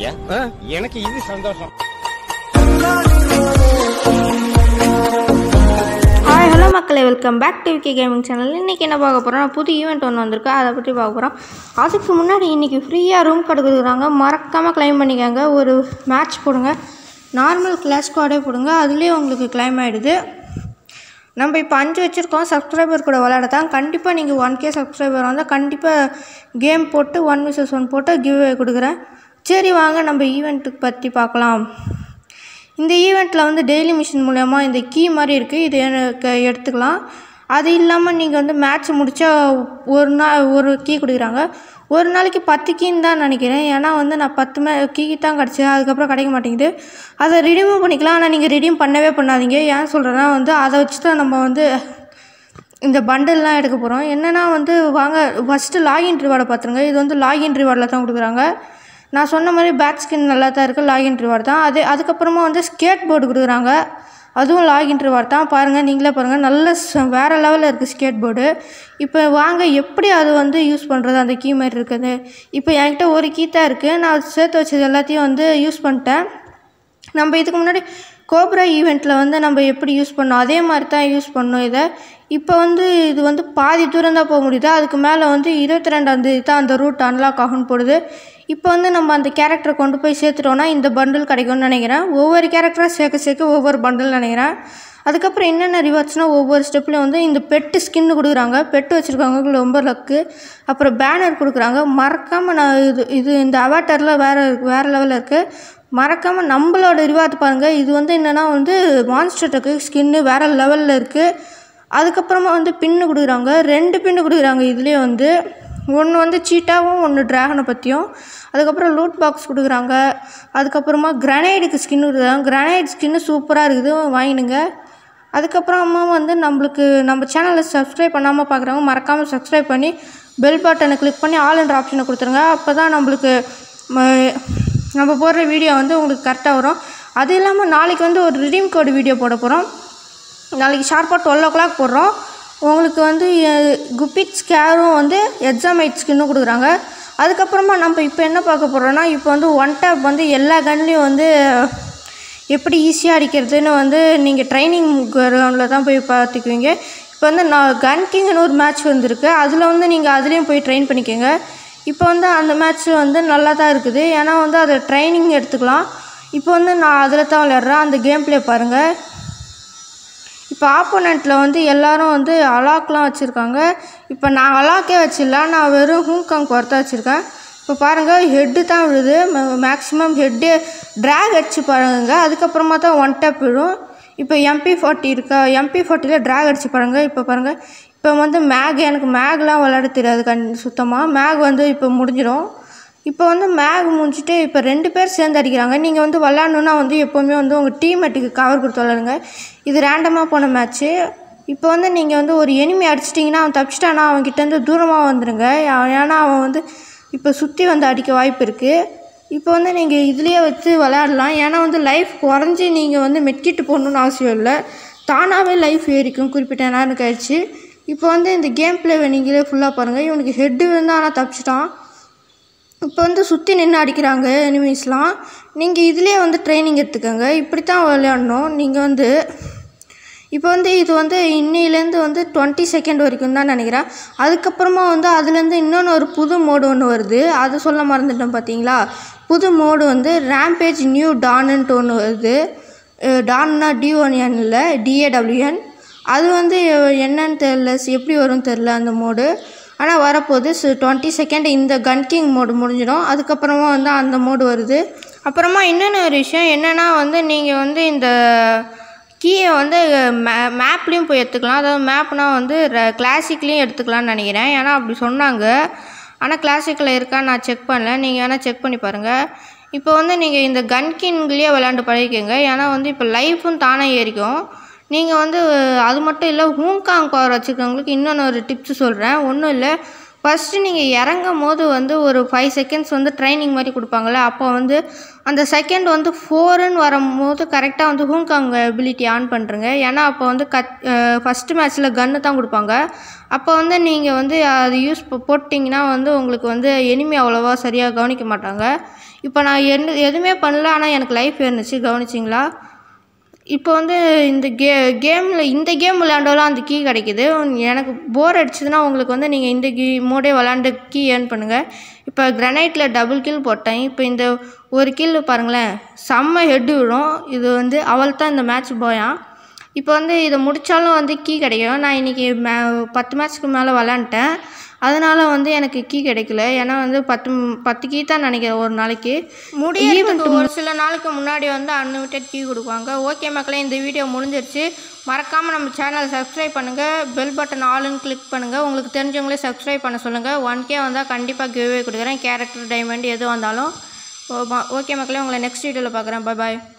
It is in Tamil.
ஐயா எனக்கு இது சந்தோஷம் ஹாய் ஹலோ மக்களே welcome back to Vicky gaming channel இன்றைக்கி என்ன பார்க்க போகிறோம் புது ஈவெண்ட் ஒன்று வந்திருக்கு அதை பற்றி பார்க்க போகிறோம் அதுக்கு முன்னாடி இன்றைக்கி ஃப்ரீயாக ரூம் கொடுக்குறாங்க மறக்காமல் க்ளைம் பண்ணிக்கோங்க ஒரு மேட்ச் போடுங்க நார்மல் கிளாஸ் ஸ்குவாடே போடுங்க அதுலேயே உங்களுக்கு க்ளைம் ஆகிடுது நம்ம இப்போ அஞ்சு வச்சுருக்கோம் சப்ஸ்கிரைபர் கூட விளையாட தான் கண்டிப்பாக நீங்கள் ஒன் கே சப்ஸ்கிரைபர் வந்தால் கண்டிப்பாக கேம் போட்டு ஒன் விசஸ் ஒன் போட்டு கிவ் கொடுக்குறேன் சரி வாங்க நம்ம ஈவெண்ட்டுக்கு பற்றி பார்க்கலாம் இந்த ஈவெண்ட்டில் வந்து டெய்லி மிஷின் மூலயமா இந்த கீ மாதிரி இருக்குது இது எனக்கு எடுத்துக்கலாம் அது இல்லாமல் நீங்கள் வந்து மேட்ச் முடித்தா ஒரு நாள் ஒரு கீ கொடுக்குறாங்க ஒரு நாளைக்கு பத்து கீன்னு தான் நினைக்கிறேன் ஏன்னா வந்து நான் பத்து மே கீ தான் கிடச்சி அதுக்கப்புறம் கிடைக்க மாட்டேங்குது அதை ரிடீமும் பண்ணிக்கலாம் ஆனால் நீங்கள் ரிடீம் பண்ணவே பண்ணாதீங்க ஏன் சொல்கிறேன்னா வந்து அதை வச்சு தான் நம்ம வந்து இந்த பண்டல்லாம் எடுக்க போகிறோம் என்னென்னா வந்து வாங்க ஃபஸ்ட்டு லாகின் ரிவார்டை பார்த்துருங்க இது வந்து லாகின் ரிவார்டில் தான் கொடுக்குறாங்க நான் சொன்ன மாதிரி பேக் ஸ்கின் நல்லா தான் இருக்குது லாகின் ரிவார்டு தான் அது அதுக்கப்புறமா வந்து ஸ்கேட் போர்டு கொடுக்குறாங்க அதுவும் லாகின் ரிவார்டு தான் பாருங்கள் நீங்களே பாருங்கள் நல்ல ச- வேறு லெவலில் இருக்குது ஸ்கேட் போர்டு இப்போ வாங்க எப்படி அது வந்து யூஸ் பண்ணுறது அந்த கீ மாதிரி இருக்குது இப்போ என்கிட்ட ஒரு கீ தான் இருக்குது நான் சேர்த்து வச்சது எல்லாத்தையும் வந்து யூஸ் பண்ணிட்டேன் நம்ம இதுக்கு முன்னாடி கோப்ரா ஈவெண்ட்டில் வந்து நம்ம எப்படி யூஸ் பண்ணோம் அதே மாதிரி தான் யூஸ் பண்ணோம் இதை இப்போ வந்து இது வந்து பாதி தூரம் தான் போக முடியுது அதுக்கு மேலே வந்து இருபத்தி ரெண்டாந்தேதி தான் அந்த ரூட் அன்லாக் ஆகும்னு போடுது இப்போ வந்து நம்ம அந்த கேரக்டரை கொண்டு போய் சேர்த்துட்டோன்னா இந்த பண்டில் கிடைக்கும்னு நினைக்கிறேன் ஒவ்வொரு கேரக்டராக சேர்க்க சேர்க்க ஒவ்வொரு பண்டில் நினைக்கிறேன் அதுக்கப்புறம் என்னென்ன ரிவார்ட்ஸ்னால் ஒவ்வொரு ஸ்டெப்லையும் வந்து இந்த பெட்டு ஸ்கின்னு கொடுக்குறாங்க பெட்டு வச்சுருக்காங்க ரொம்ப லக்கு அப்புறம் பேனர் கொடுக்குறாங்க மறக்காமல் நான் இது இது இந்த அவாட்டரில் வேறு வேறு லெவலில் இருக்குது மறக்காமல் நம்மளோட ரிவார்ட் பாருங்கள் இது வந்து என்னென்னா வந்து மான்ஸ்டர் டக்கு ஸ்கின்னு வேறு லெவலில் இருக்குது அதுக்கப்புறமா வந்து பின்னு கொடுக்குறாங்க ரெண்டு பின்னு கொடுக்குறாங்க இதுலேயே வந்து ஒன்று வந்து சீட்டாவும் ஒன்று ட்ராகனை பற்றியும் அதுக்கப்புறம் லூட் பாக்ஸ் கொடுக்குறாங்க அதுக்கப்புறமா கிரனைடுக்கு ஸ்கின் கொடுக்குறாங்க கிரனைட் ஸ்கின்னு சூப்பராக இருக்குது வாங்கினுங்க அதுக்கப்புறமா வந்து நம்மளுக்கு நம்ம சேனலை சப்ஸ்கிரைப் பண்ணாமல் பார்க்குறவங்க மறக்காமல் சப்ஸ்கிரைப் பண்ணி பெல் பட்டனை கிளிக் பண்ணி ஆல் என்ற ஆப்ஷனை கொடுத்துருங்க அப்போ தான் நம்மளுக்கு ம- நம்ம போடுற வீடியோ வந்து உங்களுக்கு கரெக்டாக வரும் அது இல்லாமல் நாளைக்கு வந்து ஒரு ரிடீம் கோடு வீடியோ போட போகிறோம் நாளைக்கு ஷார்ப்பாக டுவெல் ஓ கிளாக் போடுறோம் உங்களுக்கு வந்து குப்பிட் ஸ்கேரும் வந்து எக்ஸாமைட் ஸ்கின்னும் கொடுக்குறாங்க அதுக்கப்புறமா நம்ம இப்போ என்ன பார்க்க போகிறோன்னா இப்போ வந்து ஒன் டேப் வந்து எல்லா கன்லேயும் வந்து எப்படி ஈஸியாக அடிக்கிறதுன்னு வந்து நீங்கள் ட்ரைனிங் கிரவுண்டில் தான் போய் பார்த்துக்குவீங்க இப்போ வந்து நான் கன் கிங்னு ஒரு மேட்ச் வந்திருக்கு அதில் வந்து நீங்கள் அதுலேயும் போய் ட்ரெயின் பண்ணிக்கோங்க இப்போ வந்து அந்த மேட்ச் வந்து நல்லா தான் இருக்குது ஏன்னா வந்து அதை ட்ரைனிங் எடுத்துக்கலாம் இப்போ வந்து நான் அதில் தான் விளையாடுறேன் அந்த கேம் ப்ளே பாருங்கள் இப்போ ஆப்போனண்ட்டில் வந்து எல்லாரும் வந்து அலாக்லாம் வச்சுருக்காங்க இப்போ நான் அலாக்கே வச்சிடல நான் வெறும் ஹூங்காங் பொறுத்தா வச்சுருக்கேன் இப்போ பாருங்கள் ஹெட்டு தான் விழுது மேக்ஸிமம் ஹெட்டு ட்ராக் அடிச்சு பாருங்க அதுக்கப்புறமா தான் ஒன் டேப் விழும் இப்போ எம்பி ஃபார்ட்டி இருக்கா எம்பி ஃபார்ட்டியில் ட்ராக் அடிச்சு பாருங்க இப்போ பாருங்கள் இப்போ வந்து மேக் எனக்கு மேக்லாம் விளையாட தெரியாது கண் சுத்தமாக மேக் வந்து இப்போ முடிஞ்சிடும் இப்போ வந்து மேக் முடிஞ்சிட்டு இப்போ ரெண்டு பேர் சேர்ந்து அடிக்கிறாங்க நீங்கள் வந்து விளாட்ணுன்னா வந்து எப்போவுமே வந்து உங்கள் டீம்மேட்டுக்கு கவர் கொடுத்து விளாடுங்க இது ரேண்டமாக போன மேட்ச்சு இப்போ வந்து நீங்கள் வந்து ஒரு எனிமி அடிச்சிட்டிங்கன்னா அவன் தப்பிச்சிட்டானா அவன்கிட்டேருந்து தூரமாக வந்துடுங்க அவன் ஏன்னா அவன் வந்து இப்போ சுற்றி வந்து அடிக்க வாய்ப்பு இருக்குது இப்போ வந்து நீங்கள் இதுலேயே வச்சு விளையாடலாம் ஏன்னா வந்து லைஃப் குறைஞ்சி நீங்கள் வந்து மெட்கிட்டு போகணுன்னு அவசியம் இல்லை தானாகவே லைஃப் ஏறிக்கும் குறிப்பிட்ட நேரம் கழிச்சு இப்போ வந்து இந்த கேம் பிளேவை நீங்களே ஃபுல்லாக பாருங்கள் இவனுக்கு ஹெட்டு விழுந்தா ஆனால் தப்பிச்சிட்டான் இப்போ வந்து சுற்றி நின்று அடிக்கிறாங்க எனிமீஸ்லாம் நீங்கள் இதுலேயே வந்து ட்ரைனிங் எடுத்துக்கோங்க இப்படி தான் விளையாடணும் நீங்கள் வந்து இப்போ வந்து இது வந்து இன்னிலேருந்து வந்து டுவெண்ட்டி செகண்ட் வரைக்கும் தான் நினைக்கிறேன் அதுக்கப்புறமா வந்து அதுலேருந்து இன்னொன்று ஒரு புது மோடு ஒன்று வருது அது சொல்ல மறந்துட்டேன் பார்த்தீங்களா புது மோடு வந்து ரேம்பேஜ் நியூ டானுன்ட்டு ஒன்று வருது அஹ் டான்னா டிஓஎன் இல்லை டிஏடபிள்யூஎன் அது வந்து என்னன்னு தெரில எப்படி வரும்னு தெரில அந்த மோடு ஆனால் வரப்போகுது டுவெண்ட்டி செகண்ட் இந்த கன் கிங் மோடு முடிஞ்சிடும் அதுக்கப்புறமா வந்து அந்த மோடு வருது அப்புறமா இன்னொன்று ஒரு விஷயம் என்னென்னா வந்து நீங்கள் வந்து இந்த கீயை வந்து மே மேப்லேயும் போய் எடுத்துக்கலாம் அதாவது மேப்னால் வந்து கிளாசிக்லேயும் எடுத்துக்கலாம்னு நினைக்கிறேன் ஏன்னா அப்படி சொன்னாங்க ஆனால் கிளாசிக்கில் இருக்கா நான் செக் பண்ணல நீங்கள் வேணால் செக் பண்ணி பாருங்கள் இப்போ வந்து நீங்கள் இந்த கன்கின்லேயே விளையாண்டு பழகிக்கோங்க ஏன்னா வந்து இப்போ லைஃபும் தானே ஏறிக்கும் நீங்கள் வந்து அது மட்டும் இல்லை ஹூங்காங் பவர் வச்சுருக்கவங்களுக்கு இன்னொன்று ஒரு டிப்ஸ் சொல்கிறேன் ஒன்றும் இல்லை ஃபஸ்ட்டு நீங்கள் இறங்கும் போது வந்து ஒரு ஃபைவ் செகண்ட்ஸ் வந்து ட்ரைனிங் மாதிரி கொடுப்பாங்கள்ல அப்போ வந்து அந்த செகண்ட் வந்து ஃபோருன்னு வரும்போது கரெக்டாக வந்து ஹூங்காங் எபிலிட்டி ஆன் பண்ணுறங்க ஏன்னா அப்போ வந்து கத் ஃபஸ்ட்டு மேட்ச்சில் கன்று தான் கொடுப்பாங்க அப்போ வந்து நீங்கள் வந்து அது யூஸ் போட்டிங்கன்னா வந்து உங்களுக்கு வந்து எனிமி அவ்வளோவா சரியாக கவனிக்க மாட்டாங்க இப்போ நான் எந்த எதுவுமே பண்ணல ஆனால் எனக்கு லைஃப் இருந்துச்சு கவனிச்சிங்களா இப்போ வந்து இந்த கே கேமில் இந்த கேம் விளையாண்டாலும் அந்த கீ கிடைக்குது எனக்கு போர் அடிச்சதுன்னா உங்களுக்கு வந்து நீங்கள் இந்த கீ மோடே விளாண்டு கீ ஏர்ன் பண்ணுங்கள் இப்போ கிரனைட்டில் டபுள் கில் போட்டேன் இப்போ இந்த ஒரு கில் பாருங்களேன் செம்ம ஹெட்டு விழும் இது வந்து அவள் தான் இந்த மேட்ச் போயான் இப்போ வந்து இதை முடித்தாலும் வந்து கீ கிடைக்கும் நான் இன்றைக்கி மே பத்து மேட்ச்க்கு மேலே விளாண்டுட்டேன் அதனால் வந்து எனக்கு கீ கிடைக்கல ஏன்னா வந்து பத்து பத்து கீ தான் நினைக்கிறேன் ஒரு நாளைக்கு முடியறதுக்கு ஒரு சில நாளுக்கு முன்னாடி வந்து அன்லிமிட்டெட் கீ கொடுப்பாங்க ஓகே மக்களே இந்த வீடியோ முடிஞ்சிருச்சு மறக்காமல் நம்ம சேனலை சப்ஸ்கிரைப் பண்ணுங்கள் பெல் பட்டன் ஆளுன்னு கிளிக் பண்ணுங்கள் உங்களுக்கு தெரிஞ்சவங்களே சப்ஸ்கிரைப் பண்ண சொல்லுங்கள் ஒன் கே வந்தால் கண்டிப்பாக கிவ்வே கொடுக்குறேன் கேரக்டர் டைமண்ட் எது வந்தாலும் ஓகே மக்களே உங்களை நெக்ஸ்ட் வீடியோவில் பார்க்குறேன் பாய் பாய்